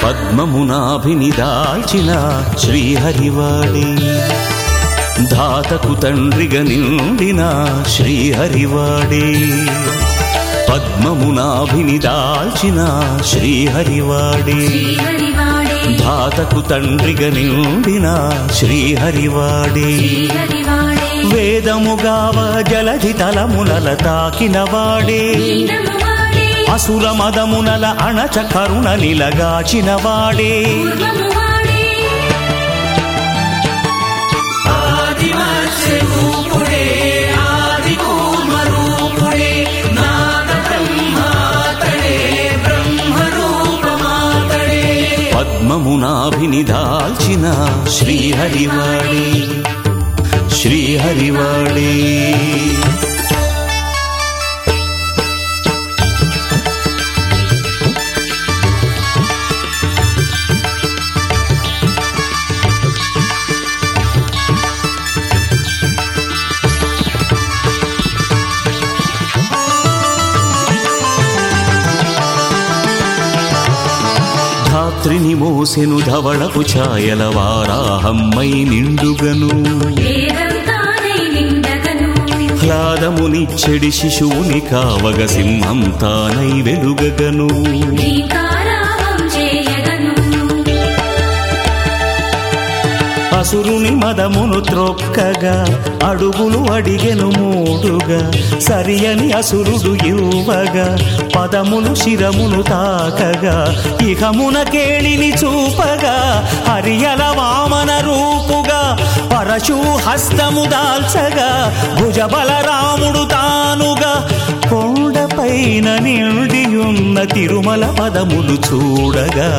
పద్మమునాభిని దాల్చిన శ్రీహరివాడే ధాతకు తండ్రిగా నిండిన శ్రీహరివాడే పద్మమునాభిని దాల్చిన శ్రీహరివాడే శ్రీహరివాడే ధాతకు తండ్రిగా నిండిన శ్రీహరివాడే శ్రీహరివాడే వేదముగావ జలధి తలమునల తాకినవాడే నీలమువాడే అసుర మదమునల అణచ కరుణ నిలగాచినవాడే పూర్వమువాడే పద్మమునాభిని దాల్చిన శ్రీహరివాడే శ్రీహరివాడే ధాత్రిని మోసెను ధవళపు ఛాయల వారాహమ్మై నిండుగను వేదంతానై నిండగను హ్లాదమునిచ్చెడి శిశువుని కావగ సింహం తానై వెలుగగను శ్రీకారావం చేయగను అసురుని మదమును త్రొక్కగా అడుగులు అడిగెను మూడుగా సరియని అసురుడు ఇవ్వగా పదములు శిరమును తాకగా ఇహమున కేళిని చూపగా హరియల వామన రూపుగా పరశు హస్తము దాల్చగా భుజబల రాముడు తానుగా కొండపైన నిండియున్న తిరుమల పదములు చూడగా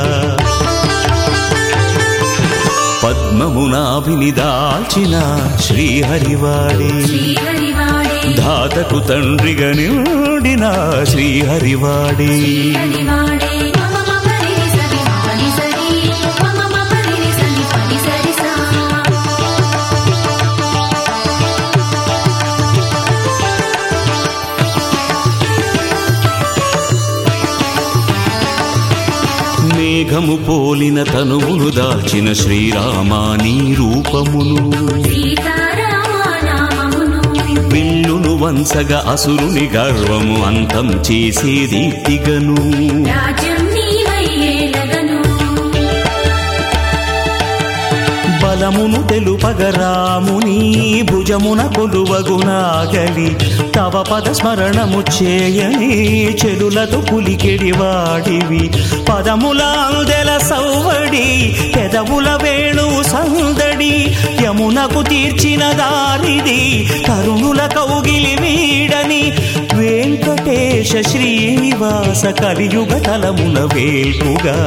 పద్మమునాభిని దాల్చిన శ్రీహరివాడే శ్రీహరివాడే ధాతకు తండ్రిగా నిండిన శ్రీహరివాడే శ్రీహరివాడే మమ మమ రి సరి పని సరి మమ మమ రి సరి పని సరి సా మేఘము పోలిన తనువును దాల్చిన శ్రీరామాని రూపమును సీతారామనామమును విల్లును వంసగా అసురుని గర్వము అంతం చేసే దీప్తిగను రాజ్యం నీవై ఏలగను బలమును తెలుపగ రాముని భుజమున కొలువగునాగలి తవ పద స్మరణము చేయని చెడులతో పులికెడి వాడివి పదముల అందెల సౌవడి పెదవుల వేణు సందడి యమునకు తీర్చిన దారిది కరుణుల కౌగిలి వీడని వెంకటేశ శ్రీనివాస కలియుగ తలమున వేల్పుగా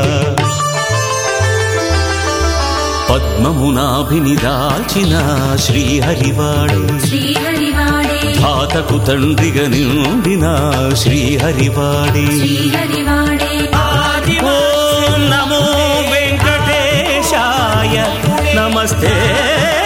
పద్మమునాభిని దాల్చిన శ్రీహరివాడే శ్రీహరివాడే ధాతకు తండ్రిగా నిండిన శ్రీహరివాడే శ్రీహరివాడే ఓం నమో వెంకటేశాయ నమస్తే